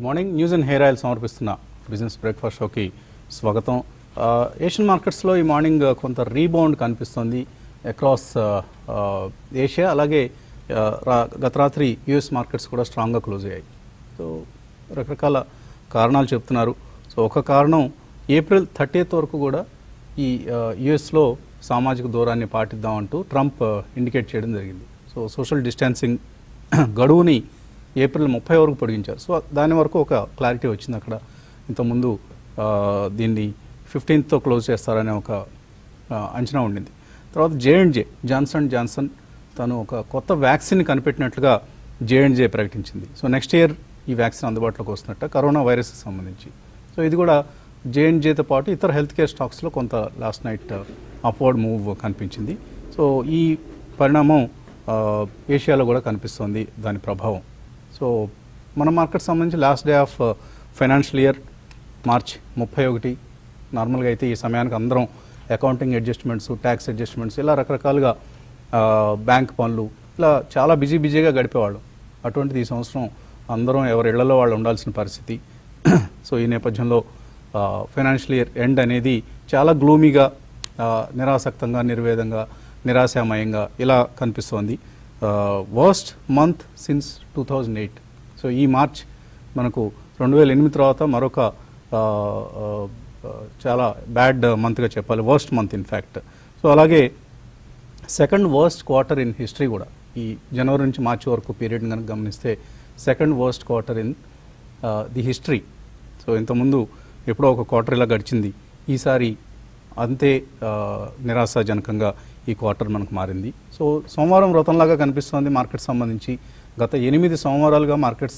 Good morning news and hair oil సమర్పిస్తున్న business breakfast షోకి స్వాగతం ఆ, ఏషియన్ మార్కెట్స్లో ఈ మార్నింగ్ కొంత రీబౌండ్ కనిపిస్తుంది అక్రాస్ ఏషియా అలాగే ఆ, రా- గత రాత్రి యుఎస్ మార్కెట్స్ కూడా స్ట్రాంగ్గా క్లోజ్ అయ్యాయి సో రకరకాల కారణాలు చెప్తున్నారు సో ఒక కారణం ఏప్రిల్ థర్టీత్ వరకు కూడా ఈ యుఎస్లో సామాజిక దూరాన్ని పాటిద్దామంటూ ట్రంప్ ఇండికేట్ చేయడం జరిగింది సో సోషల్ డిస్టెన్సింగ్ గడువుని ఏప్రిల్ ముప్పై వరకు పొడిగించారు సో దాని వరకు ఒక క్లారిటీ వచ్చింది అక్కడ ఇంతకుముందు ఆ, దీన్ని ఫిఫ్టీన్త్తో క్లోజ్ చేస్తారనే ఒక ఆ, అంచనా ఉండింది తర్వాత జేఎండ్జే జాన్సన్ జాన్సన్ తను ఒక కొత్త వ్యాక్సిన్ కనిపెట్టినట్లుగా జేఎండ్జే ప్రకటించింది సో నెక్స్ట్ ఇయర్ ఈ వ్యాక్సిన్ అందుబాటులోకి వస్తున్నట్ట కరోనా వైరస్కి సంబంధించి సో ఇది కూడా జేఎన్జేతో పాటు ఇతర హెల్త్ కేర్ స్టాక్స్లో కొంత లాస్ట్ నైట్ అప్వర్డ్ మూవ్ కనిపించింది సో ఈ పరిణామం ఆ, ఏషియాలో కూడా కనిపిస్తుంది దాని ప్రభావం సో మన మార్కెట్ సంబంధించి last day of financial year March ముప్పై ఒకటి నార్మల్గా అయితే ఈ సమయానికి అందరం అకౌంటింగ్ అడ్జస్ట్మెంట్స్ ట్యాక్స్ అడ్జస్ట్మెంట్స్ ఇలా రకరకాలుగా ఆ, బ్యాంక్ పనులు ఇలా చాలా బిజీ బిజీగా గడిపేవాళ్ళం అటువంటిది ఈ సంవత్సరం అందరం ఎవరి ఇళ్లలో వాళ్ళు ఉండాల్సిన పరిస్థితి సో ఈ నేపథ్యంలో ఫైనాన్షియల్ ఇయర్ ఎండ్ అనేది చాలా గ్లూమీగా నిరాసక్తంగా నిర్వేదంగా నిరాశామయంగా ఇలా కనిపిస్తోంది worst month since two thousand eight so ఈ మార్చ్ మనకు రెండు వేల ఎనిమిది తర్వాత మరొక ఆ, ఆ, ఆ, చాలా బ్యాడ్ మంత్గా చెప్పాలి వర్స్ట్ మంత్ ఇన్ఫ్యాక్ట్ సో అలాగే second worst quarter in history కూడా ఈ జనవరి నుంచి మార్చి వరకు పీరియడ్ కనుక గమనిస్తే second worst quarter in the history so ఇంతకుముందు ఎప్పుడో ఒక క్వార్టర్ ఇలా గడిచింది ఈసారి అంతే ఆ, నిరాశాజనకంగా ఈ క్వార్టర్ మనకు మారింది సో సోమవారం వ్రతంలాగా కనిపిస్తోంది మార్కెట్ సంబంధించి గత ఎనిమిది సోమవారాలుగా మార్కెట్స్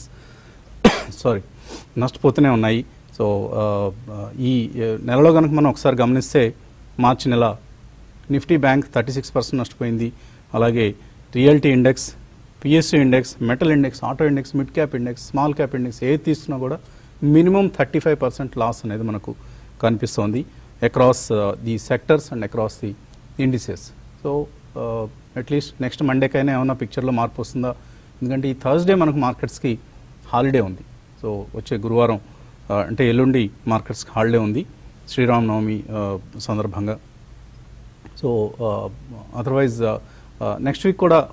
సారీ నష్టపోతూనే ఉన్నాయి సో ఆ, ఆ, ఈ ఆ, నెలలో కనుక మనం ఒకసారి గమనిస్తే మార్చి నెల Nifty bank thirty six percent నష్టపోయింది అలాగే realty index PSU index metal index auto index mid cap index small cap index ఏది తీసుకున్నా కూడా minimum thirty five percent loss అనేది మనకు కనిపిస్తోంది across the sectors and across the indices so at least next మండేకైనా ఏమైనా పిక్చర్లో మార్పు వస్తుందా ఎందుకంటే ఈ థర్స్డే మనకు మార్కెట్స్కి హాలిడే ఉంది సో వచ్చే గురువారం ఆ, అంటే ఎల్లుండి మార్కెట్స్కి హాలిడే ఉంది శ్రీరామనవమి ఆ, సందర్భంగా సో అదర్వైజ్ నెక్స్ట్ వీక్ కూడా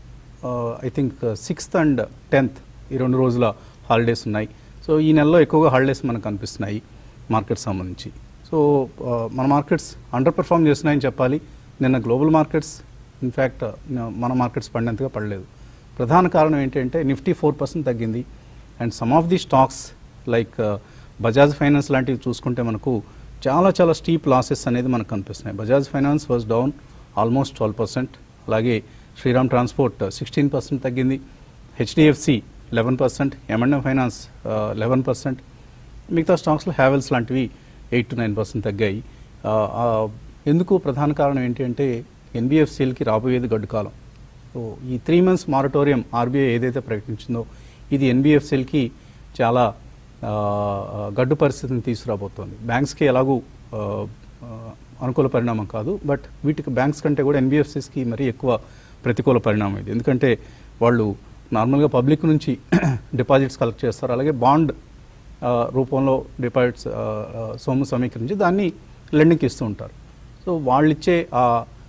I think sixth and tenth ఈ రెండు రోజుల హాలిడేస్ ఉన్నాయి సో ఈ నెలలో ఎక్కువగా హాలిడేస్ మనకు కనిపిస్తున్నాయి మార్కెట్ సంబంధించి సో మన మార్కెట్స్ అండర్ పెర్ఫామ్ చేస్తున్నాయని చెప్పాలి నిన్న గ్లోబల్ మార్కెట్స్ ఇన్ఫ్యాక్ట్ మన మార్కెట్స్ పడినంతగా పడలేదు ప్రధాన కారణం ఏంటంటే నిఫ్టీ ఫోర్ పర్సెంట్ తగ్గింది and some of the stocks like Bajaj Finance లాంటివి చూసుకుంటే మనకు చాలా చాలా స్టీప్ లాసెస్ అనేది మనకు కనిపిస్తున్నాయి Bajaj Finance was down almost twelve percent అలాగే శ్రీరామ్ ట్రాన్స్పోర్ట్ సిక్స్టీన్ పర్సెంట్ తగ్గింది HDFC eleven percent MNM finance eleven percent మిగతా స్టాక్స్లో హ్యావెల్స్ లాంటివి ఎయిట్ టు నైన్ పర్సెంట్ తగ్గాయి ఆ, ఆ, ఎందుకు ప్రధాన కారణం ఏంటి అంటే ఎన్బిఎఫ్సిలకి రాబోయేది గడ్డు కాలం సో ఈ త్రీ మంత్స్ మారటోరియం ఆర్బీఐ ఏదైతే ప్రకటించిందో ఇది ఎన్బిఎఫ్సిలకి చాలా ఆ, ఆ, గడ్డు పరిస్థితిని తీసుకురాబోతోంది బ్యాంక్స్కి ఎలాగూ ఆ, ఆ, అనుకూల పరిణామం కాదు బట్ వీటికి బ్యాంక్స్ కంటే కూడా ఎన్బిఎఫ్సిస్కి మరీ ఎక్కువ ప్రతికూల పరిణామం ఇది ఎందుకంటే వాళ్ళు నార్మల్గా పబ్లిక్ నుంచి డిపాజిట్స్ కలెక్ట్ చేస్తారు అలాగే బాండ్ ఆ, రూపంలో డిపాజిట్స్ ఆ, ఆ, సొమ్ము సమీకరించి దాన్ని లెండింగ్కి ఇస్తూ ఉంటారు సో వాళ్ళు ఇచ్చే ఆ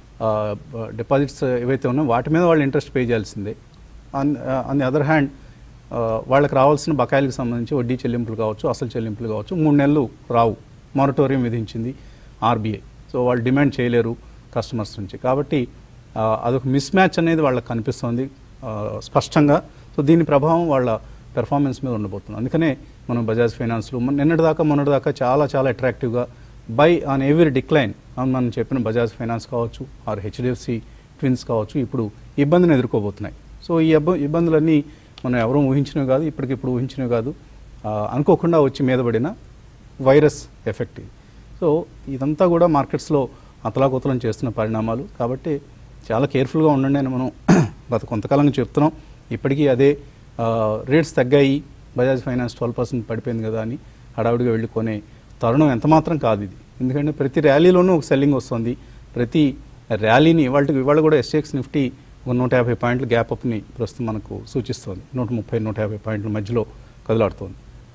డిపాజిట్స్ ఏవైతే ఉన్నాయో వాటి మీద వాళ్ళు ఇంట్రెస్ట్ పే చేయాల్సిందే on on the other hand వాళ్ళకి రావాల్సిన బకాయిలకు సంబంధించి వడ్డీ చెల్లింపులు కావచ్చు అసలు చెల్లింపులు కావచ్చు మూడు నెలలు రావు మారటోరియం విధించింది ఆర్బీఐ సో వాళ్ళు డిమాండ్ చేయలేరు కస్టమర్స్ నుంచి కాబట్టి ఆ, అదొక మిస్ మ్యాచ్ అనేది వాళ్ళకి కనిపిస్తుంది ఆ, స్పష్టంగా సో దీని ప్రభావం వాళ్ళ పెర్ఫార్మెన్స్ మీద ఉండబోతుంది అందుకనే మనం బజాజ్ ఫైనాన్స్లో మన- నిన్నటిదాకా మొన్నటిదాకా చాలా చాలా అట్రాక్టివ్గా బై ఆన్ ఎవరీ డిక్లైన్ అని మనం చెప్పిన బజాజ్ ఫైనాన్స్ కావచ్చు ఆర్ హెచ్డిఎఫ్సి ట్విన్స్ కావచ్చు ఇప్పుడు ఇబ్బందిని ఎదుర్కోబోతున్నాయి సో ఈ ఇబ్బ ఇబ్బందులన్నీ మనం ఎవరూ ఊహించినవి కాదు ఇప్పటికిప్పుడు ఊహించినవి కాదు ఆ, అనుకోకుండా వచ్చి మీద పడిన వైరస్ ఎఫెక్ట్ ఇది సో ఇదంతా కూడా మార్కెట్స్లో అతలాకుతలం చేస్తున్న పరిణామాలు కాబట్టి చాలా కేర్ఫుల్గా ఉండండి అని మనం గత కొంతకాలంగా చెప్తున్నాం ఇప్పటికీ అదే రేట్స్ తగ్గాయి బజాజ్ ఫైనాన్స్ ట్వెల్వ్ పర్సెంట్ పడిపోయింది కదా అని హడావుడిగా వెళ్ళి కొనే తరుణం ఎంత మాత్రం కాదు ఇది ఎందుకంటే ప్రతి ర్యాలీలోనూ ఒక సెల్లింగ్ వస్తుంది ప్రతి ర్యాలీని ఇవాళ ఇవాళ కూడా ఎస్ఎక్స్ నిఫ్టీ ఒక నూట యాభై పాయింట్ల గ్యాప్ అప్ని ప్రస్తుతం మనకు సూచిస్తోంది నూట ముప్పై నూట యాభై పాయింట్ల మధ్యలో కదలాడుతోంది సో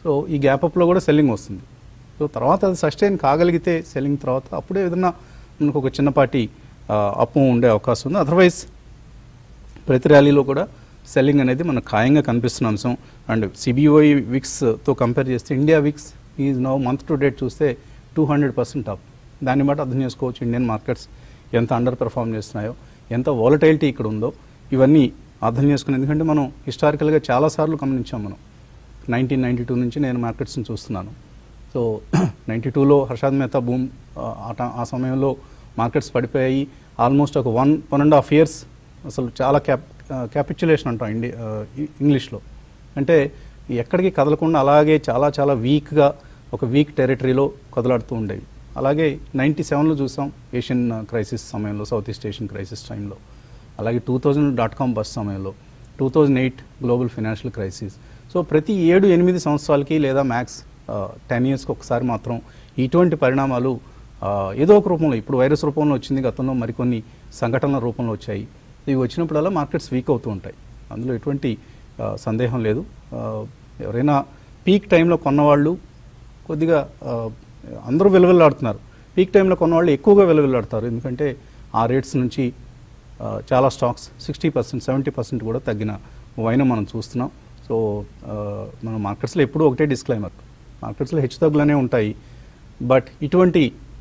సో ఈ గ్యాప్ అప్లో కూడా సెల్లింగ్ వస్తుంది సో తర్వాత అది సస్టైన్ కాగలిగితే సెల్లింగ్ తర్వాత అప్పుడే ఏదైనా మనకు ఒక చిన్నపాటి అప్పు ఉండే అవకాశం ఉంది అదర్వైజ్ ప్రతి ర్యాలీలో కూడా సెల్లింగ్ అనేది మనకు ఖాయంగా కనిపిస్తున్న అంశం అండ్ సిబిఓఈ విక్స్తో కంపేర్ చేస్తే India VIX is no month to date చూస్తే టూ హండ్రెడ్ పర్సెంట్ అప్ దాన్ని బట్టి అర్థం చేసుకోవచ్చు ఇండియన్ మార్కెట్స్ ఎంత అండర్ పెర్ఫామ్ చేస్తున్నాయో ఎంత వాలటైలిటీ ఇక్కడ ఉందో ఇవన్నీ అర్థం చేసుకుని ఎందుకంటే మనం హిస్టారికల్గా చాలాసార్లు గమనించాం మనం నైన్టీన్ నైంటీ టూ నుంచి నేను మార్కెట్స్ని చూస్తున్నాను సో నైంటీ టూలో హర్షాద్ మెహతా బూమ్ ఆ, ఆ ట- ఆ సమయంలో మార్కెట్స్ పడిపోయాయి ఆల్మోస్ట్ ఒక one one and half years అసలు చాలా క్యాప్ క్యాపిచులేషన్ అంటాం ఇండి ఆ, ఇ- ఇంగ్లీష్లో అంటే ఎక్కడికి కదలకుండా అలాగే చాలా చాలా వీక్గా ఒక వీక్ టెరిటరీలో కదలాడుతూ ఉండేవి అలాగే నైంటీ సెవెన్లో చూసాం ఏషియన్ క్రైసిస్ సమయంలో సౌత్ ఈస్ట్ ఏషియన్ క్రైసిస్ టైంలో అలాగే two thousand dot com bust సమయంలో two thousand eight global financial crisis so ప్రతి ఏడు ఎనిమిది సంవత్సరాలకి లేదా మ్యాక్స్ టెన్ ఇయర్స్కి ఒకసారి మాత్రం ఇటువంటి పరిణామాలు ఆ, ఏదో ఒక రూపంలో ఇప్పుడు వైరస్ రూపంలో వచ్చింది గతంలో మరికొన్ని సంఘటనల రూపంలో వచ్చాయి ఇవి వచ్చినప్పుడల్లా మార్కెట్స్ వీక్ అవుతూ ఉంటాయి అందులో ఎటువంటి ఆ, సందేహం లేదు ఆ, ఎవరైనా పీక్ టైంలో కొన్నవాళ్ళు కొద్దిగా ఆ, అందరూ వెలువెల్లాడుతున్నారు పీక్ టైంలో కొన్నవాళ్ళు ఎక్కువగా వెలువెల్లాడుతారు ఎందుకంటే ఆ రేట్స్ నుంచి ఆ, చాలా stocks sixty percent seventy percent కూడా తగ్గిన వైన మనం చూస్తున్నాం సో ఆ, మన మార్కెట్స్లో ఎప్పుడూ ఒకటే డిస్క్లైమర్ మార్కెట్స్లో హెచ్చుతగ్గులనే ఉంటాయి బట్ ఇటువంటి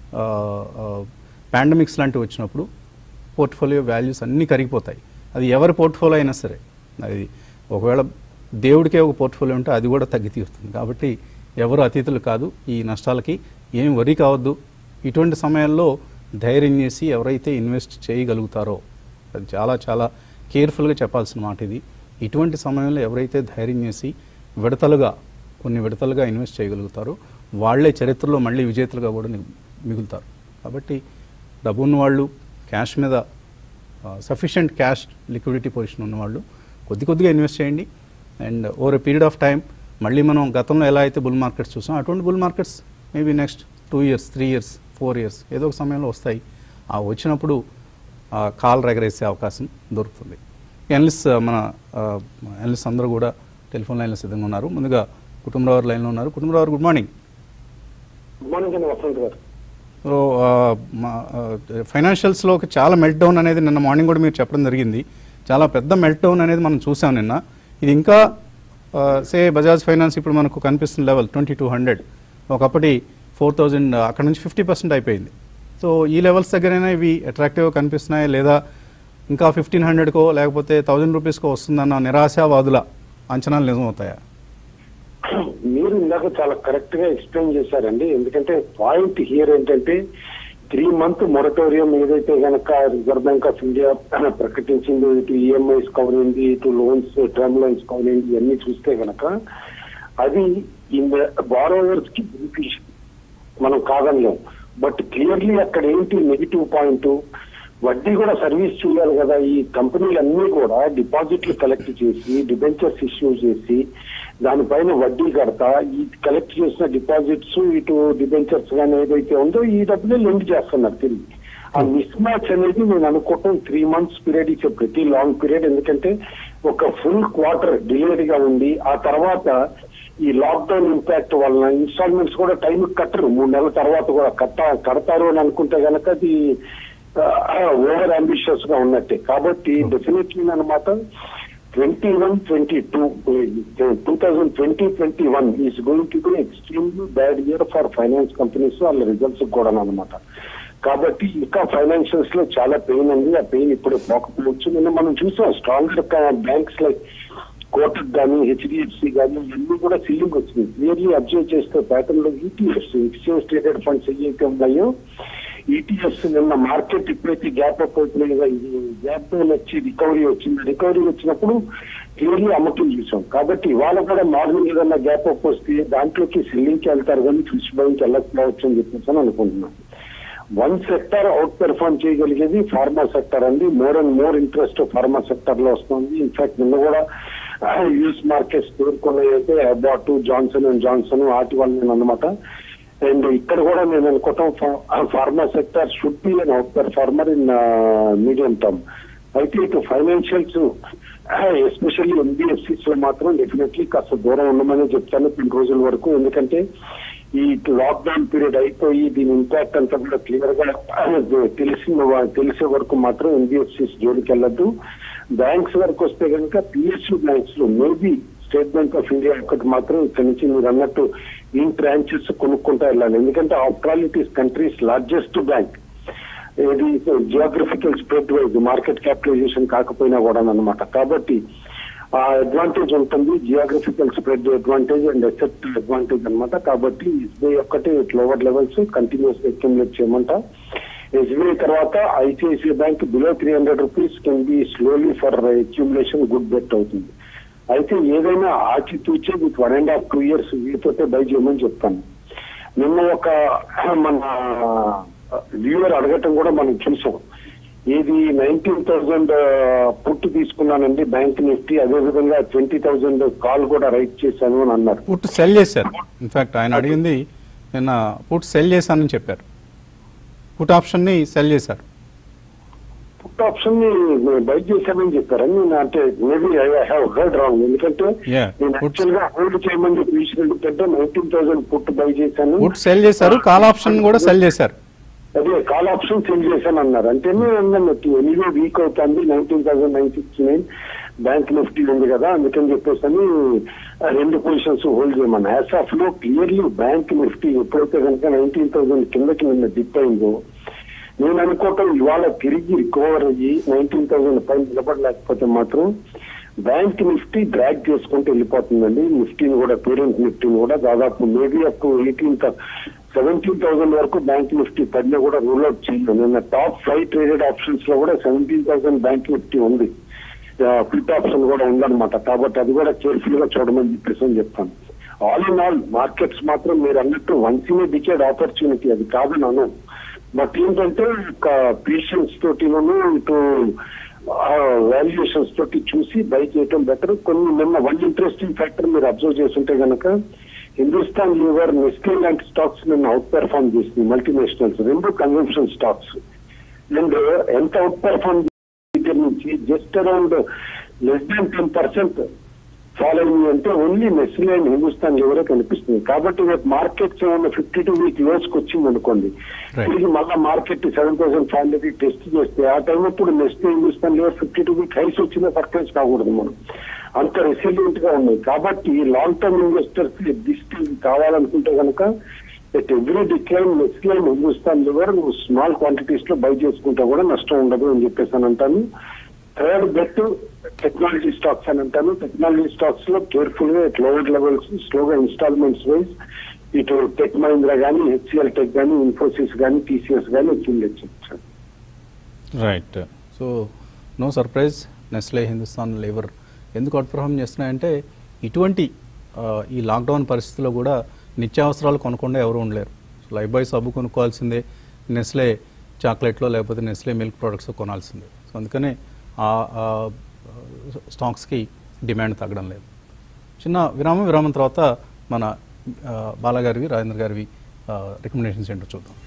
పాండమిక్స్ లాంటివి వచ్చినప్పుడు పోర్ట్ఫోలియో వాల్యూస్ అన్నీ కరిగిపోతాయి అది ఎవరి పోర్ట్ఫోలియో అయినా సరే అది ఒకవేళ దేవుడికే ఒక పోర్ట్ఫోలియో ఉంటే అది కూడా తగ్గి తీరుతుంది కాబట్టి ఎవరు అతీతులు కాదు ఈ నష్టాలకి ఏం వరి కావద్దు ఇటువంటి సమయాల్లో ధైర్యం చేసి ఎవరైతే ఇన్వెస్ట్ చేయగలుగుతారో అది చాలా చాలా కేర్ఫుల్గా చెప్పాల్సిన మాట ఇది ఇటువంటి సమయంలో ఎవరైతే ధైర్యం చేసి విడతలుగా కొన్ని విడతలుగా ఇన్వెస్ట్ చేయగలుగుతారో వాళ్ళే చరిత్రలో మళ్ళీ విజేతలుగా కూడా ని- మిగులుతారు కాబట్టి డబ్బు ఉన్నవాళ్ళు క్యాష్ మీద సఫిషియంట్ క్యాష్ లిక్విడిటీ పొజిషన్ ఉన్నవాళ్ళు కొద్ది కొద్దిగా ఇన్వెస్ట్ చేయండి and over a period of time మళ్ళీ మనం గతంలో ఎలా అయితే బుల్ మార్కెట్స్ చూసాం అటువంటి bull markets maybe next two years three years four years ఏదో ఒక సమయంలో వస్తాయి ఆ వచ్చినప్పుడు ఆ కాల్ రెగరేసే అవకాశం దొరుకుతుంది ఎనలిస్ట్ మన ఎనలిస్ట్ అందరూ కూడా టెలిఫోన్ లైన్లో సిద్ధంగా ఉన్నారు ముందుగా కుటుంబరావు లైన్లో ఉన్నారు Kutumbarao good morning good morning అండి వసంత్ గారు సో ఫైనాన్షియల్స్లో ఒక చాలా మెల్ట్ డౌన్ అనేది నిన్న మార్నింగ్ కూడా మీరు చెప్పడం జరిగింది చాలా పెద్ద మెల్ట్ డౌన్ అనేది మనం చూసాం నిన్న ఇది ఇంకా సే బజాజ్ ఫైనాన్స్ ఇప్పుడు మనకు కనిపిస్తున్న లెవెల్ ట్వంటీ టూ హండ్రెడ్ ఒకప్పటి ఫోర్ థౌజండ్ అక్కడ నుంచి ఫిఫ్టీ పర్సెంట్ అయిపోయింది సో ఈ లెవెల్స్ దగ్గరైనా ఇవి అట్రాక్టివ్గా కనిపిస్తున్నాయి లేదా ఇంకా ఫిఫ్టీన్ హండ్రెడ్కో లేకపోతే థౌజండ్ రూపీస్కో వస్తుందన్న నిరాశావాదుల అంచనాలు నిజమవుతాయా మీరు ఇందాక చాలా కరెక్ట్ గా ఎక్స్ప్లెయిన్ చేశారండి ఎందుకంటే పాయింట్ హియర్ ఏంటంటే త్రీ మంత్ మొరటోరియం ఏదైతే గనక రిజర్వ్ బ్యాంక్ ఆఫ్ ఇండియా ప్రకటించిందో ఇటు ఈఎంఐస్ కవర్ అయింది ఇటు లోన్స్ టర్మ్ లోన్స్ కవర్ అయింది ఇవన్నీ చూస్తే గనక అది ఇన్ బారోవర్స్ కి బెనిఫిషియల్ మనం కాదనలేం బట్ క్లియర్లీ అక్కడ ఏంటి నెగిటివ్ పాయింట్ వడ్డీ కూడా సర్వీస్ చేయాలి కదా ఈ కంపెనీలు అన్ని కూడా డిపాజిట్లు కలెక్ట్ చేసి డిబెంచర్స్ ఇష్యూ చేసి దానిపైన వడ్డీ కడతా ఈ కలెక్ట్ చేసిన డిపాజిట్స్ ఇటు డిబెంచర్స్ కానీ ఏదైతే ఉందో ఈ డబ్బులే లెండ్ చేస్తున్నారు తిరిగి ఆ మిస్ మ్యాచ్ అనేది నేను అనుకోవటం త్రీ మంత్స్ పీరియడ్ ఇచ్చే ప్రతి లాంగ్ పీరియడ్ ఎందుకంటే ఒక ఫుల్ క్వార్టర్ డిలేడ్ గా ఉండి ఆ తర్వాత ఈ లాక్డౌన్ ఇంపాక్ట్ వలన ఇన్స్టాల్మెంట్స్ కూడా టైం కట్టరు మూడు నెలల తర్వాత కూడా కట్ట కడతారు అని అనుకుంటే గనక అది ఓవర్ అంబిషియస్ గా ఉన్నట్టే కాబట్టి డెఫినెట్లీ అనమాట twenty one twenty two two thousand twenty twenty one is going to be extremely bad year for finance companies వాళ్ళ రిజల్ట్స్ కూడా అనమాట కాబట్టి ఇంకా ఫైనాన్షియల్స్ లో చాలా పెయిన్ ఉంది ఆ పెయిన్ ఇప్పుడు పోకపోవచ్చు నిన్న మనం చూసాం స్ట్రాంగ్ బ్యాంక్స్ లైక్ కోటక్ కానీ హెచ్డిఎఫ్సి కానీ ఇవన్నీ కూడా సీలింగ్ వచ్చింది క్లియర్లీ అబ్జర్వ్ చేస్తే ప్యాటర్న్ లో ఈటీఎఫ్స్ ఎక్స్చేంజ్ ట్రేడెడ్ ఫండ్స్ ఏవైతే ఉన్నాయో ఈటీఎఫ్స్ నిన్న మార్కెట్ ఇప్పుడైతే గ్యాప్ అప్ అవుతున్నాయి ఇది గ్యాప్ డౌన్ వచ్చి రికవరీ వచ్చింది రికవరీ వచ్చినప్పుడు క్లియర్లీ అమ్మకం చూసాం కాబట్టి ఇవాళ కూడా మార్నింగ్ ఏదన్నా గ్యాప్ అప్ వస్తే దాంట్లోకి సెల్లింగ్ కి వెళ్తారు కానీ ఫిష్ బయింగ్ వెళ్ళకపోవచ్చు అని చెప్పేసి అని అనుకుంటున్నాను వన్ సెక్టర్ అవుట్ పెర్ఫార్మ్ చేయగలిగేది ఫార్మా సెక్టర్ అండి more and more interest pharma sector లో వస్తుంది ఇన్ఫాక్ట్ నిన్న కూడా యూఎస్ మార్కెట్స్ పేర్కొన్నాయంటే అబాట్ జాన్సన్ అండ్ జాన్సన్ వాటి వల్ల అనమాట అండ్ ఇక్కడ కూడా నేను అనుకోవటం pharma sector should be an out performer in medium term అయితే ఇటు ఫైనాన్షియల్స్ ఎస్పెషల్లీ ఎన్బిఎఫ్సిస్ లో మాత్రం డెఫినెట్లీ కాస్త దూరం ఉండమని చెప్తాను కొన్ని రోజుల వరకు ఎందుకంటే ఈ లాక్డౌన్ పీరియడ్ అయిపోయి దీని ఇంపాక్ట్ అంతా కూడా క్లియర్ గా తెలిసిన వా- తెలిసే వరకు మాత్రం ఎన్బిఎఫ్సిస్ జోలికి వెళ్ళద్దు బ్యాంక్స్ వరకు వస్తే కనుక పిఎస్యూ బ్యాంక్స్ లో maybe State Bank of India ఒకటి మాత్రం ఇక్కడ నుంచి మీరు అన్నట్టు ఈ బ్రాంచెస్ కొనుక్కుంటా వెళ్ళాలి ఎందుకంటే after all it is country's largest bank ఇది geographical spread wise market capitalization కాకపోయినా కూడా అనమాట కాబట్టి ఆ అడ్వాంటేజ్ ఉంటుంది geographical spread advantage and asset advantage అన్నమాట కాబట్టి ఎస్బీఐ ఒక్కటే లోవర్ లెవెల్స్ కంటిన్యూస్ అక్యుములేట్ చేయమంట ఎస్బీఐ తర్వాత ICICI bank below three hundred rupees can be slowly for accumulation good bet అవుతుంది అయితే ఏదైనా ఆచితూచే with one and half two years వీటితోటే బై చేయమని చెప్తాను నిన్న ఒక మన వ్యూవర్ అడగటం కూడా మనం చూసాం ఇది నైన్టీన్ థౌసండ్ పుట్టు తీసుకున్నానండి బ్యాంక్ నిఫ్టీ అదే విధంగా ట్వంటీ థౌసండ్ కాల్ కూడా రైట్ చేశాను అని అన్నారు పుట్ సెల్ చేశారు ఇన్ఫాక్ట్ ఆయన అడిగింది నిన్న పుట్ సెల్ చేశానని చెప్పారు పుట్ ఆప్షన్ని సెల్ చేశారు పుట్ ఆప్షన్ ని బై చేశానని చెప్పారని నేను అంటే maybe I have heard wrong ఎందుకంటే Yeah, నేను puts- యాక్చువల్ గా హోల్డ్ చేయమని చెప్పి ఎందుకంటే నైన్టీన్ థౌసండ్ పుట్ బై చేశాను పుట్ సెల్ చేశారు కాల్ ఆప్షన్ కూడా సెల్ చేశారు అదే కాల్ ఆప్షన్ సెండ్ చేశాను అన్నారు అంటే అన్నట్టు ఎనీవే వీక్ అవుతుంది nineteen thousand nine sixty nine bank Nifty ఉంది కదా అందుకని చెప్పేసి అని ఆ రెండు పొజిషన్స్ హోల్డ్ చేయమన్నా యాజ్ ఆఫ్ లో క్లియర్లీ బ్యాంక్ నిఫ్టీ ఎప్పుడైతే కనుక నైన్టీన్ థౌసండ్ కిందకి నిన్న డిప్ అయిందో నేను అనుకోవటం ఇవాళ తిరిగి రికవర్ అయ్యి నైన్టీన్ థౌసండ్ పైన నిలబడలేకపోతే మాత్రం బ్యాంక్ నిఫ్టీ డ్రాగ్ చేసుకుంటూ వెళ్ళిపోతుందండి నిఫ్టీని కూడా పేరెంట్ నిఫ్టీని కూడా దాదాపు maybe up to eighteen seventeen thousand వరకు బ్యాంక్ నిఫ్టీ పడినా కూడా రూల్ అవుట్ చేయలేదు నిన్న టాప్ ఫైవ్ ట్రేడెడ్ ఆప్షన్స్ లో కూడా సెవెంటీన్ థౌసండ్ బ్యాంక్ నిఫ్టీ ఉంది ఫిట్ ఆప్షన్ కూడా ఉందన్నమాట కాబట్టి అది కూడా కేర్ఫుల్ గా చూడమని చెప్పేసి అని చెప్తాను ఆల్ ఇన్ ఆల్ మార్కెట్స్ మాత్రం మీరు అన్నట్టు వన్స్ ఇన్ డికేడ్ ఆపర్చునిటీ అది కాదని అను బట్ ఏంటంటే ఒక పేషెన్స్ తోటిను ఇటు వాల్యుయేషన్స్ తోటి చూసి బై చేయటం బెటర్ కొన్ని నిన్న వన్ ఇంట్రెస్టింగ్ ఫ్యాక్టర్ మీరు అబ్జర్వ్ చేస్తుంటే గనక హిందుస్థాన్ లీవర్ నెస్కే లాంటి స్టాక్స్ నిన్న అవుట్ పెర్ఫార్మ్ చేసింది మల్టీనేషనల్స్ రెండు కన్వెన్షన్ స్టాక్స్ అండ్ ఎంత అవుట్ పెర్ఫార్మ్ దగ్గర నుంచి just around less than ten percent follow అయింది అంటే ఓన్లీ నెస్లే అండ్ హిందుస్థాన్ ఎవరే కనిపిస్తుంది కాబట్టి రేపు మార్కెట్స్ ఏమన్నా ఫిఫ్టీ టూ వీక్ లోస్ కి వచ్చింది అనుకోండి Right. తిరిగి మళ్ళీ market seven thousand five hundred test చేస్తే ఆ టైం అప్పుడు next Hindustan Lever fifty two week highs వచ్చినా సర్ప్రైజ్ కాకూడదు మనం అంత రెసిలియంట్ గా ఉన్నాయి కాబట్టి లాంగ్ టర్మ్ ఇన్వెస్టర్స్ దిస్ట్ కావాలనుకుంటే కనుక at every decline next line Hindustan Lever small quantities లో బై చేసుకుంటే కూడా నష్టం ఉండదు అని చెప్పేసి అని అంటాను థర్డ్ బెట్ టెక్నాలజీ స్టాక్స్ అని అంటాను టెక్నాలజీ స్టాక్స్ లో కేర్ఫుల్ గా లోవర్ లెవెల్స్ స్లోగా ఇన్స్టాల్మెంట్స్ వైజ్ ఇటు టెక్ మహీంద్రా కానీ హెచ్సిఎల్ టెక్ కానీ ఇన్ఫోసిస్ కానీ టీసీఎస్ కానీ వచ్చింది right so no surprise Nestle Hindustan లేబర్ ఎందుకు అవుట్ పర్ఫామ్ చేస్తున్నాయంటే ఇటువంటి ఆ, ఈ లాక్డౌన్ పరిస్థితిలో కూడా నిత్యావసరాలు కొనకుండా ఎవరు ఉండలేరు లైఫ్ బాయ్ సబ్బు కొనుక్కోవాల్సిందే నెస్లే చాక్లెట్లో లేకపోతే నెస్లే మిల్క్ ప్రోడక్ట్స్ కొనాల్సిందే సో అందుకనే ఆ ఆ, స్టాక్స్కి డిమాండ్ తగ్గడం లేదు చిన్న విరామం విరామం తర్వాత మన ఆ, బాలాగారివి రాజేంద్ర గారివి రికమెండేషన్స్ ఏంటో చూద్దాం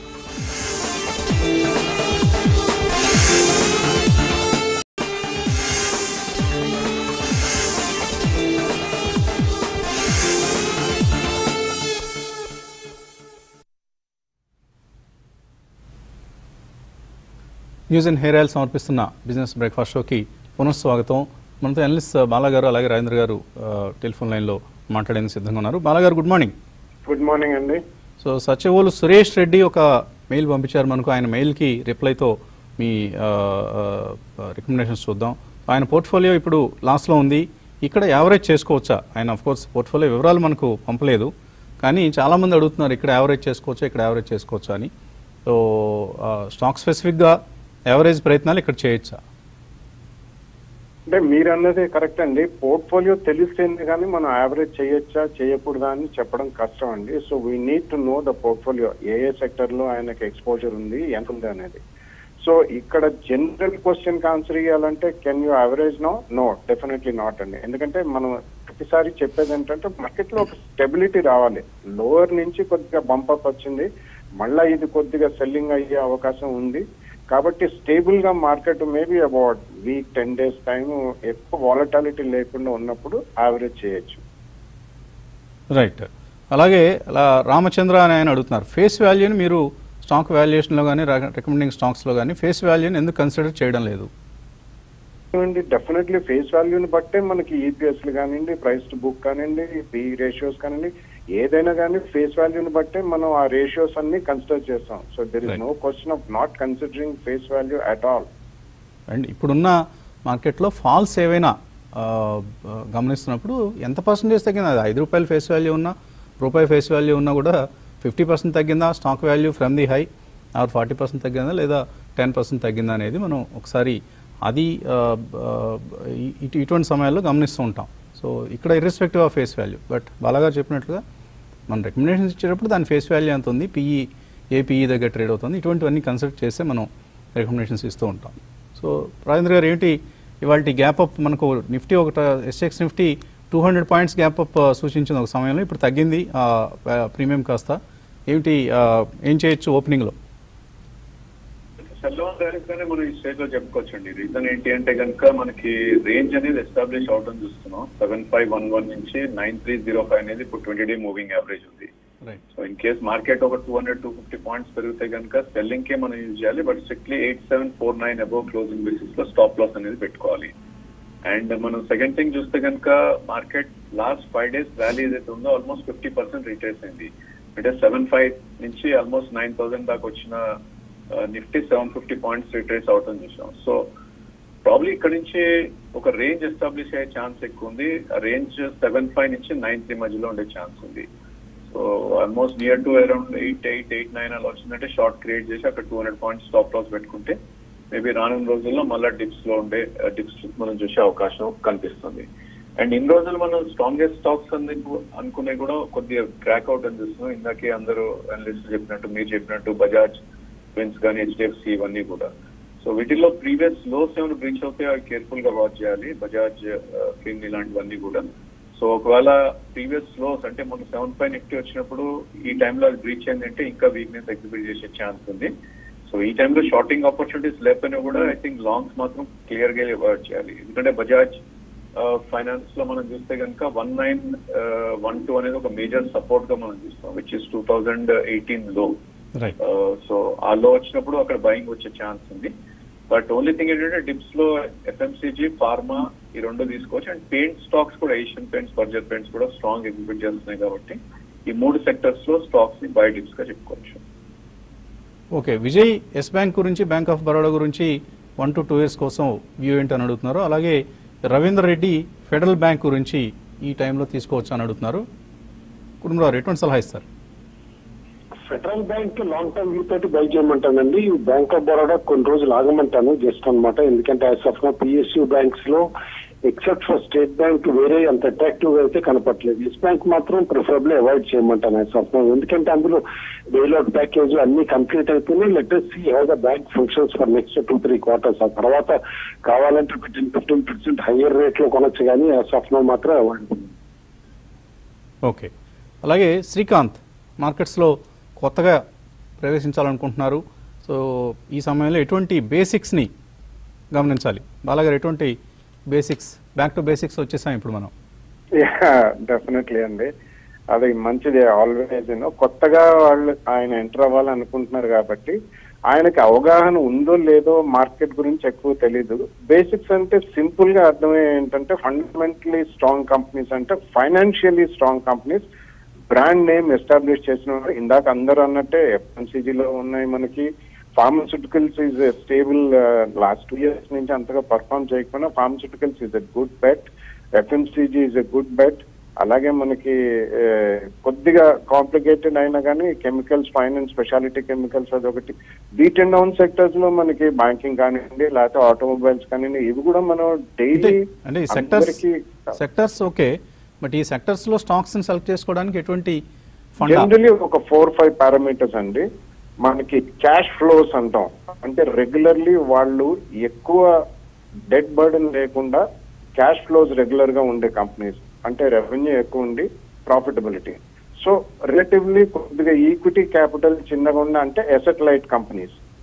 న్యూస్ అండ్ హెయిర్ ఆయిల్ సమర్పిస్తున్న బిజినెస్ బ్రేక్ఫాస్ట్ షోకి పునఃస్వాగతం మనతో ఎనలిస్ట్ బాలా గారు అలాగే రాజేంద్ర గారు ఆ, టెలిఫోన్ లైన్లో మాట్లాడేందుకు సిద్ధంగా ఉన్నారు Bala garu good morning good morning అండి సో సత్యవోలు సురేష్ రెడ్డి ఒక మెయిల్ పంపించారు మనకు ఆయన మెయిల్కి రిప్లైతో మీ రికమెండేషన్స్ చూద్దాం ఆయన పోర్ట్ఫోలియో ఇప్పుడు లాస్లో ఉంది ఇక్కడ యావరేజ్ చేసుకోవచ్చా ఆయన కోర్స్ పోర్ట్ఫోలియో వివరాలు మనకు పంపలేదు కానీ చాలామంది అడుగుతున్నారు ఇక్కడ యావరేజ్ చేసుకోవచ్చా ఇక్కడ యావరేజ్ చేసుకోవచ్చా అని సో స్టాక్ స్పెసిఫిక్గా యావరేజ్ ప్రయత్నాలు ఇక్కడ చేయొచ్చా అంటే మీరు అన్నది కరెక్ట్ అండి పోర్ట్ఫోలియో తెలిస్తేనే కానీ మనం యావరేజ్ చేయొచ్చా చేయకూడదా అని చెప్పడం కష్టం అండి so we need to know the portfolio ఏ ఏ సెక్టర్ లో ఆయనకి ఎక్స్పోజర్ ఉంది ఎంత ఉంది అనేది సో ఇక్కడ జనరల్ క్వశ్చన్ కి ఆన్సర్ ఇవ్వాలంటే can you average no no definitely not అండి ఎందుకంటే మనం ప్రతిసారి చెప్పేది ఏంటంటే మార్కెట్ లో ఒక స్టెబిలిటీ రావాలి లోవర్ నుంచి కొద్దిగా బంపప్ వచ్చింది మళ్ళా ఇది కొద్దిగా సెల్లింగ్ అయ్యే అవకాశం ఉంది కాబట్టి స్టేబుల్ గా market maybe about week ten days time ఎక్కువ వాలటాలిటీ లేకుండా ఉన్నప్పుడు యావరేజ్ చేయొచ్చు రైట్ అలాగే అలా రామచంద్ర అని ఆయన అడుగుతున్నారు ఫేస్ వాల్యూని మీరు స్టాక్ వాల్యుయేషన్లో కానీ రికమెండింగ్ స్టాక్స్లో కానీ ఫేస్ వాల్యూని ఎందుకు కన్సిడర్ చేయడం లేదు అండి డెఫినెట్లీ ఫేస్ వాల్యూని బట్టే మనకి ఈపీఎస్ కానివ్వండి ప్రైస్ టు బుక్ కానివ్వండి పి రేషియోస్ కానివ్వండి ఏదైనా కానీ ఫేస్ వాల్యూని బట్టే మనం ఆ రేషియోస్ అన్ని కన్సిడర్ చేస్తాం so there is Right. No question of not considering face value at all and ఇప్పుడున్న మార్కెట్లో ఫాల్స్ ఏవైనా ఆ, ఆ, గమనిస్తున్నప్పుడు ఎంత పర్సెంటేజ్ తగ్గింది అది ఐదు రూపాయల ఫేస్ వాల్యూ ఉన్నా రూపాయి ఫేస్ వాల్యూ ఉన్నా కూడా ఫిఫ్టీ పర్సెంట్ తగ్గిందా stock value from the high or forty percent తగ్గిందా లేదా టెన్ పర్సెంట్ తగ్గిందా అనేది మనం ఒకసారి అది ఆ, ఆ, ఇటు ఇటువంటి సమయాల్లో గమనిస్తూ ఉంటాం సో ఇక్కడ irrespective of face value but బాలాగా చెప్పినట్లుగా మనం రికమెండేషన్స్ ఇచ్చేటప్పుడు దాని ఫేస్ వాల్యూ ఎంత ఉంది పిఈ ఏ పిఈ దగ్గర ట్రేడ్ అవుతుంది ఇటువంటివన్నీ కన్సిడర్ చేస్తే మనం రికమెండేషన్స్ ఇస్తూ ఉంటాం సో రాజేంద్ర గారు ఏంటి ఇవాళ గ్యాప్ అప్ మనకు నిఫ్టీ ఒకట SGX Nifty two hundred points gap up సూచించింది ఒక సమయంలో ఇప్పుడు తగ్గింది ప్రీమియం కాస్త ఏమిటి ఆ, ఏం చేయొచ్చు ఓపెనింగ్లో సెల్లో డైరెక్ట్ గానే మనం ఈ స్టేజ్ లో చెప్పుకోవచ్చండి రీజన్ ఏంటి అంటే కనుక మనకి రేంజ్ అనేది ఎస్టాబ్లిష్ అవడం చూస్తున్నాం సెవెన్ ఫైవ్ వన్ వన్ నుంచి నైన్ త్రీ జీరో ఫైవ్ అనేది ఇప్పుడు ట్వంటీ డే మూవింగ్ యావరేజ్ ఉంది right so in case market ఒక two hundred two fifty points పెరిగితే కనుక సెల్లింగ్ కే మనం యూజ్ చేయాలి but strictly eight seven four nine above closing basis లో స్టాప్ లాస్ అనేది పెట్టుకోవాలి అండ్ మనం సెకండ్ థింగ్ చూస్తే కనుక market last five days rally ఏదైతే ఉందో ఆల్మోస్ట్ ఫిఫ్టీ పర్సెంట్ రిట్రేస్ అయింది అంటే సెవెన్ ఫైవ్ నుంచి ఆల్మోస్ట్ నైన్ థౌసండ్ దాకా వచ్చిన Nifty seven fifty points retrace అవటం చూసాం సో ప్రాబ్లీ ఇక్కడ నుంచి ఒక రేంజ్ ఎస్టాబ్లిష్ అయ్యే ఛాన్స్ ఎక్కువ ఉంది ఆ రేంజ్ సెవెన్ ఫైవ్ నుంచి నైన్ త్రీ మధ్యలో ఉండే ఛాన్స్ ఉంది so almost near to around eight eight eight nine అలా వచ్చిందంటే షార్ట్ క్రియేట్ చేసి అక్కడ two hundred points stop loss పెట్టుకుంటే మేబీ రానున్న రోజుల్లో మళ్ళీ డిప్స్ లో ఉండే డిప్స్ మనం చూసే అవకాశం కనిపిస్తుంది అండ్ ఇన్ని రోజులు మనం స్ట్రాంగెస్ట్ స్టాక్స్ అని అనుకునే కూడా కొద్దిగా క్రాక్ అవుట్ అని చూస్తున్నాం ఇందాకే అందరూ అనలిస్ట్ చెప్పినట్టు మీరు చెప్పినట్టు బజాజ్ ఫిన్స్ కానీ హెచ్డిఎఫ్సి ఇవన్నీ కూడా సో వీటిల్లో ప్రీవియస్ లోస్ ఏమైనా బ్రీచ్ అవుతే అవి కేర్ఫుల్ గా వాచ్ చేయాలి బజాజ్ ఫిన్ ఇలాంటివన్నీ కూడా సో ఒకవేళ ప్రీవియస్ లోస్ అంటే మన సెవెన్ ఫైవ్ నిఫ్టీ వచ్చినప్పుడు ఈ టైంలో అది బ్రీచ్ అయిందంటే ఇంకా వీక్నెస్ ఎగ్జిబిట్ చేసే ఛాన్స్ ఉంది సో ఈ టైంలో షార్టింగ్ ఆపర్చునిటీస్ లేకపోయినా కూడా ఐ థింక్ లాంగ్స్ మాత్రం క్లియర్ గా అవాయిడ్ చేయాలి ఎందుకంటే బజాజ్ ఫైనాన్స్ లో మనం చూస్తే కనుక వన్ నైన్ వన్ టూ అనేది ఒక మేజర్ సపోర్ట్ గా మనం చూస్తాం which is two thousand eighteen లో రైట్ సో ఆ లో వచ్చినప్పుడు అక్కడ బయింగ్ వచ్చే ఛాన్స్ ఉంది బట్ ఓన్లీ థింగ్ ఏంటంటే డిప్స్ లో ఎఫ్ఎంసీజీ ఫార్మా ఈ రెండు తీసుకోవచ్చు అండ్ పెయింట్ స్టాక్స్ కూడా ఏషియన్ పెయింట్స్ బర్జర్ పెయింట్స్ కూడా స్ట్రాంగ్ ఎగ్జిబిట్ చేస్తున్నాయి కాబట్టి ఈ మూడు సెక్టర్స్ లో స్టాక్స్ ని బై డిప్స్ గా చెప్పుకోవచ్చు ఓకే విజయ్ ఎస్ బ్యాంక్ గురించి బ్యాంక్ ఆఫ్ బరోడా గురించి వన్ టు టూ ఇయర్స్ కోసం వ్యూ ఏంటని అడుగుతున్నారు అలాగే రవీందర్ రెడ్డి ఫెడరల్ బ్యాంక్ గురించి ఈ టైంలో తీసుకోవచ్చు అని అడుగుతున్నారు కుటుంబరావు ఎటువంటి సలహా ఇస్తారు Federal Bank long term view తోటి బై చేయమంటానండి బ్యాంక్ ఆఫ్ బరోడా కొన్ని రోజులు ఆగమంటాను జస్ట్ అన్నమాట ఎందుకంటే as of now PSU banks లో ఎక్సెప్ట్ ఫర్ స్టేట్ బ్యాంక్ వేరే అంత అట్రాక్టివ్ గా అయితే కనపట్లేదు ఎస్ బ్యాంక్ మాత్రం ప్రిఫరబుల్ అవాయిడ్ చేయమంటాను యాజ్ ఆఫ్ నో ఎందుకంటే అందులో బెయిల్అవుట్ ప్యాకేజ్ అన్ని కంప్లీట్ అయిపోయినాయి latest see how the bank functions for next two three quarters ఆ తర్వాత కావాలంటే ten fifteen percent higher rate లో కొనొచ్చు కానీ యాజ్ ఆఫ్ నో మాత్రం అవాయిడ్ ఓకే అలాగే శ్రీకాంత్ మార్కెట్స్లో కొత్తగా ప్రవేశించాలనుకుంటున్నారు సో ఈ సమయంలో ఎటువంటి బేసిక్స్ని గమనించాలి బాలాగారు ఎటువంటి బేసిక్స్ బ్యాక్ టు బేసిక్స్ వచ్చేసాం ఇప్పుడు మనం డెఫినెట్లీ అండి అది మంచిది ఆల్వేస్ కొత్తగా వాళ్ళు ఆయన ఎంటర్ అవ్వాలనుకుంటున్నారు కాబట్టి ఆయనకి అవగాహన ఉందో లేదో మార్కెట్ గురించి ఎక్కువ తెలీదు బేసిక్స్ అంటే సింపుల్ గా అర్థమయ్యే ఏంటంటే ఫండమెంటలీ స్ట్రాంగ్ కంపెనీస్ అంటే financially strong companies brand name establish చేసిన వారు ఇందాక అందరూ అన్నట్టే FMCG లో ఉన్నాయి మనకి pharmaceuticals is stable last two years నుంచి అంతగా పర్ఫామ్ చేయకపోయినా pharmaceuticals is a good bet FMCG is a good bet అలాగే మనకి ఆ, కొద్దిగా కాంప్లికేటెడ్ అయినా కానీ కెమికల్స్ ఫైనాన్స్ స్పెషాలిటీ కెమికల్స్ అదొకటి బీట్ అండ్ డౌన్ సెక్టర్స్ లో మనకి బ్యాంకింగ్ కానివ్వండి లేకపోతే ఆటోమొబైల్స్ కానివ్వండి ఇవి కూడా మనం అంటే డైలీ అంటే ఈ సెక్టర్స్ సెక్టర్స్ ఓకే బట్ ఈ సెక్టర్స్లో స్టాక్స్ని సెలెక్ట్ చేసుకోవడానికి ఎటువంటి ఫండ్ జనరలీ ఒక ఫోర్ ఫైవ్ పారామీటర్స్ అండి మనకి క్యాష్ ఫ్లోస్ అంటాం అంటే రెగ్యులర్లీ వాళ్ళు ఎక్కువ డెట్ బర్డెన్ లేకుండా క్యాష్ ఫ్లోస్ రెగ్యులర్ గా ఉండే కంపెనీస్ అంటే రెవెన్యూ ఎక్కువ ఉండి ప్రాఫిటబిలిటీ సో రిలేటివ్లీ కొద్దిగా ఈక్విటీ క్యాపిటల్ చిన్నగా ఉన్న అంటే ఎసెట్ లైట్ కంపెనీస్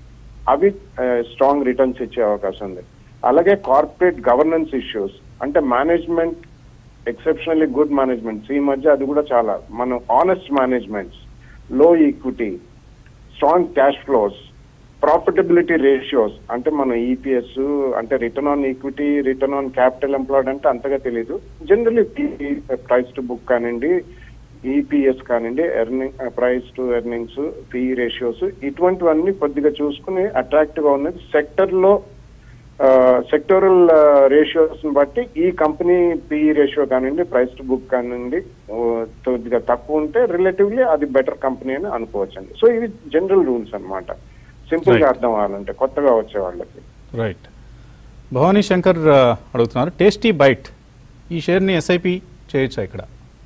అవి స్ట్రాంగ్ రిటర్న్స్ ఇచ్చే అవకాశం ఉంది అలాగే కార్పొరేట్ గవర్నెన్స్ ఇష్యూస్ అంటే మేనేజ్మెంట్ ఎక్సెప్షనల్లీ గుడ్ మేనేజ్మెంట్స్ ఈ మధ్య అది కూడా చాలా మనం ఆనెస్ట్ మేనేజ్మెంట్స్ లో equity strong cash flows profitability ratios అంటే మన ఈపీఎస్ అంటే return on equity return on capital employed అంటే అంతగా తెలియదు జనరల్లీ ప్రైస్ టు బుక్ కానివ్వండి ఈపీఎస్ కానివ్వండి earning price to earnings P ratios ఇటువంటివన్నీ కొద్దిగా చూసుకుని అట్రాక్టివ్ గా ఉన్నది సెక్టర్ లో సెక్టోరల్ రేషియోస్ బట్టి ఈ కంపెనీ పిఈ రేషియో కానివ్వండి ప్రైస్ టు బుక్ కానివ్వండి ఆ, కొద్దిగా తక్కువ ఉంటే రిలేటివ్లీ అది బెటర్ కంపెనీ అని అనుకోవచ్చండి సో ఇవి జనరల్ రూల్స్ అన్నమాట సింపుల్ గా Right. అర్థం అవ్వాలంటే కొత్తగా వచ్చే వాళ్ళకి రైట్ భవానీ శంకర్ ఆ, అడుగుతున్నారు టేస్టీ బైట్ ఈ షేర్ని ఎస్ఐపి చేయొచ్చా ఇక్కడ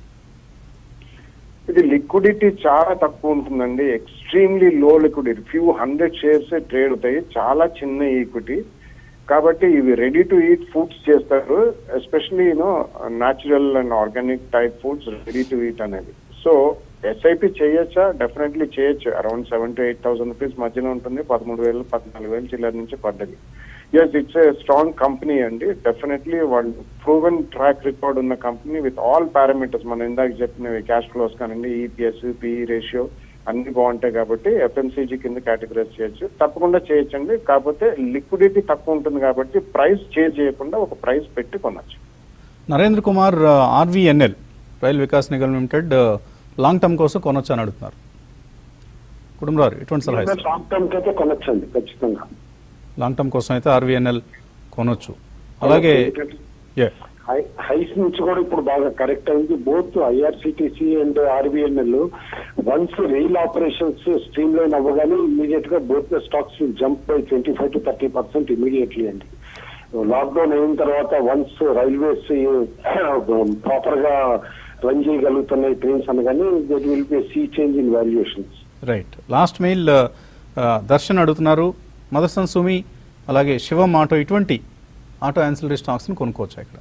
ఇది లిక్విడిటీ చాలా తక్కువ ఉంటుందండి extremely low liquidity few hundred shares trade అవుతాయి చాలా చిన్న ఈక్విటీ కాబట్టి ఇవి రెడీ టు ఈట్ ఫుడ్స్ చేస్తారు especially you know natural and organic type foods ready to eat అనేది సో ఎస్ఐపి చేయొచ్చా డెఫినెట్లీ చేయొచ్చు around seven to eight thousand rupees మధ్యలో ఉంటుంది పదమూడు వేలు పద్నాలుగు వేలు చిల్లర నుంచి పడ్డది yes it's a strong company అండి డెఫినెట్లీ వాళ్ళు ప్రూవెన్ ట్రాక్ రికార్డ్ ఉన్న కంపెనీ విత్ ఆల్ పారామీటర్స్ మనం ఇందాక చెప్పినవి క్యాష్ ఫ్లోస్ కానివ్వండి ఈపీఎస్ పిఈ రేషియో అన్ని బాగుంటాయి కాబట్టి ఎఫ్ఎంసీజీ కింద కేటగరైజ్ చేయొచ్చు తప్పకుండా చేయొచ్చండి కాకపోతే లిక్విడిటీ తక్కువ ఉంటుంది కాబట్టి ప్రైస్ చేంజ్ చేయకుండా ఒక ప్రైస్ పెట్టి కొనొచ్చు Narendra Kumar RVNL Rail Vikas Nigam limited long term కోసం కొనొచ్చు అని అడుగుతున్నారు కుటుంబారు ఎటువంటి సలహా ఇస్తారు లాంగ్ టర్మ్ కి అయితే కొనొచ్చండి ఖచ్చితంగా లాంగ్ టర్మ్ కోసం అయితే ఆర్వీఎన్ఎల్ కొనొచ్చు అలాగే Yeah. హై- హైస్ నుంచి కూడా ఇప్పుడు బాగా కరెక్ట్ అయింది both IRCTC and RVNL once rail operations streamline అవ్వగానే ఇమీడియట్ గా both the stocks jump by twenty five to thirty percent immediately అండి లాక్డౌన్ అయిన తర్వాత వన్స్ రైల్వేస్ ప్రాపర్ గా రన్ చేయగలుగుతున్నాయి ట్రైన్స్ అనగానే that will be sea change in valuations right last mail Darshan అడుగుతున్నారు మదర్సన్ సుమి అలాగే శివం ఆటో ఇటువంటి ఆటో యాన్సిలరీ స్టాక్స్ని కొనుక్కోవచ్చు ఇక్కడ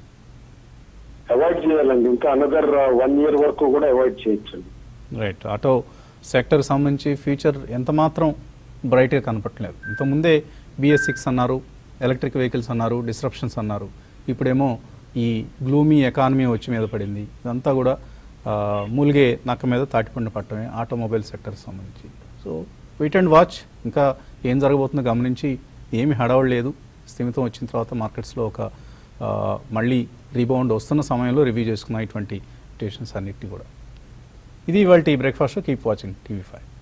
అవాయిడ్ చేయాలండి ఇంకా అనదర్ వన్ ఇయర్ వరకు కూడా అవాయిడ్ చేయొచ్చండి రైట్ ఆటో సెక్టర్కి సంబంధించి ఫ్యూచర్ ఎంత మాత్రం బ్రైట్గా కనపట్లేదు ఇంతకుముందే బిఎస్ సిక్స్ అన్నారు ఎలక్ట్రిక్ వెహికల్స్ అన్నారు డిస్రప్షన్స్ అన్నారు ఇప్పుడేమో ఈ గ్లూమీ ఎకానమీ వచ్చి మీద పడింది ఇదంతా కూడా ఆ, మూలిగే నక్క మీద తాటిపండు పట్టమే ఆటోమొబైల్ సెక్టర్కి సంబంధించి సో వెయిట్ అండ్ వాచ్ ఇంకా ఏం జరగబోతుందో గమనించి ఏమి హడావుడు లేదు స్థిమితం వచ్చిన తర్వాత మార్కెట్స్లో ఒక ఆ, మళ్ళీ రీబౌండ్ వస్తున్న సమయంలో రివ్యూ చేసుకున్న ఇటువంటి స్టేషన్స్ అన్నిటిని కూడా ఇది ఇవాళ breakfast keep watching TV five